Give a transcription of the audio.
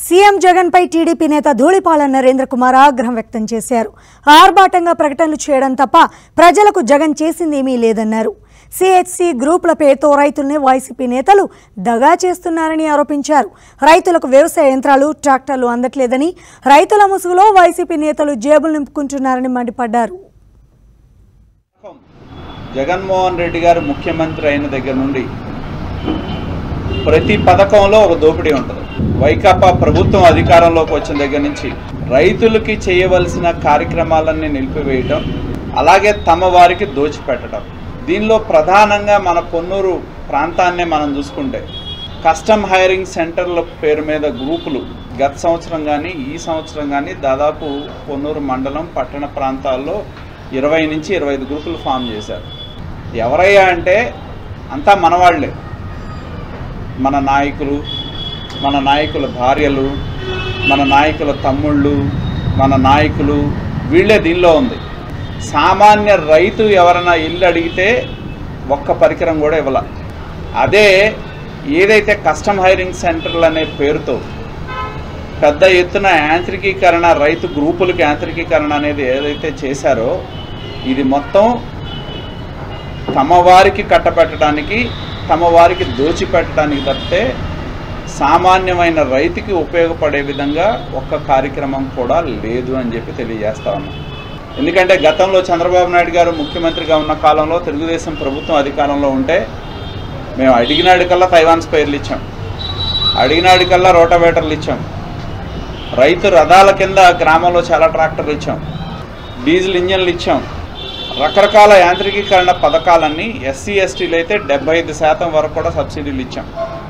CM Jagan పై TDP నేత ధూళిపాల నరేంద్ర కుమార్ ఆగ్రహం వ్యక్తం చేశారు ఆర్భాటంగా ప్రకటనలు చేయడం తప్ప ప్రజలకు జగన్ చేసిందేమీ లేదన్నారు సిహెచ్సి గ్రూపుల పేరుతో రైతుల్ని వైసీపీ నేతలు దగా చేస్తున్నారని ఆరోపించారు రైతులకు వ్యవసాయ యంత్రాలు ట్రాక్టర్లు అందట్లేదని రైతుల ముసుగులో వైసీపీ నేతలు జేబులు నింపుకుంటున్నారని మండిపడ్డారు జగన్మోహన్ రెడ్డి గారు ముఖ్యమంత్రి అయిన దగ్గర నుండి ప్రతి పథకంలో ఒక దోపిడీ ఉంటుంది వైకాపా ప్రభుత్వం అధికారంలోకి వచ్చిన దగ్గర నుంచి రైతులకి చేయవలసిన కార్యక్రమాలన్నీ నిలిపివేయటం అలాగే తమ వారికి దోచిపెట్టడం దీనిలో ప్రధానంగా మన పొన్నూరు ప్రాంతాన్నే మనం చూసుకుంటే కస్టమ్ హైరింగ్ సెంటర్ల పేరు మీద గ్రూపులు గత సంవత్సరం కానీ ఈ సంవత్సరం కానీ దాదాపు పొన్నూరు మండలం పట్టణ ప్రాంతాల్లో ఇరవై నుంచి ఇరవై ఐదు గ్రూపులు ఫామ్ చేశారు ఎవరయ్యా అంటే అంతా మనవాళ్లే మన నాయకులు మన నాయకుల భార్యలు మన నాయకుల తమ్ముళ్ళు మన నాయకులు వీళ్ళే దీనిలో ఉంది సామాన్య రైతు ఎవరైనా ఇల్లు అడిగితే ఒక్క పరికరం కూడా ఇవ్వాల అదే ఏదైతే కస్టమ్ హైరింగ్ సెంటర్లు అనే పేరుతో పెద్ద ఎత్తున యాంత్రికీకరణ రైతు గ్రూపులకు యాంత్రికీకరణ అనేది ఏదైతే చేశారో ఇది మొత్తం తమ వారికి కట్టబెట్టడానికి తమ వారికి దోచిపెట్టడానికి తప్పితే సామాన్యమైన రైతుకి ఉపయోగపడే విధంగా ఒక్క కార్యక్రమం కూడా లేదు అని చెప్పి తెలియజేస్తా ఉన్నాం ఎందుకంటే గతంలో చంద్రబాబు నాయుడు గారు ముఖ్యమంత్రిగా ఉన్న కాలంలో తెలుగుదేశం ప్రభుత్వం అధికారంలో ఉంటే మేము అడిగినాడికల్లా తైవాన్ స్పైర్లు ఇచ్చాం అడిగినాడికల్లా రోటావేటర్లు ఇచ్చాం రైతు రథాల కింద గ్రామంలో చాలా ట్రాక్టర్లు ఇచ్చాం డీజిల్ ఇంజన్లు ఇచ్చాం రకరకాల యాంత్రికీకరణ పథకాలన్నీ ఎస్సీ ఎస్టీలు అయితే డెబ్బై ఐదు శాతం వరకు కూడా సబ్సిడీలు ఇచ్చాం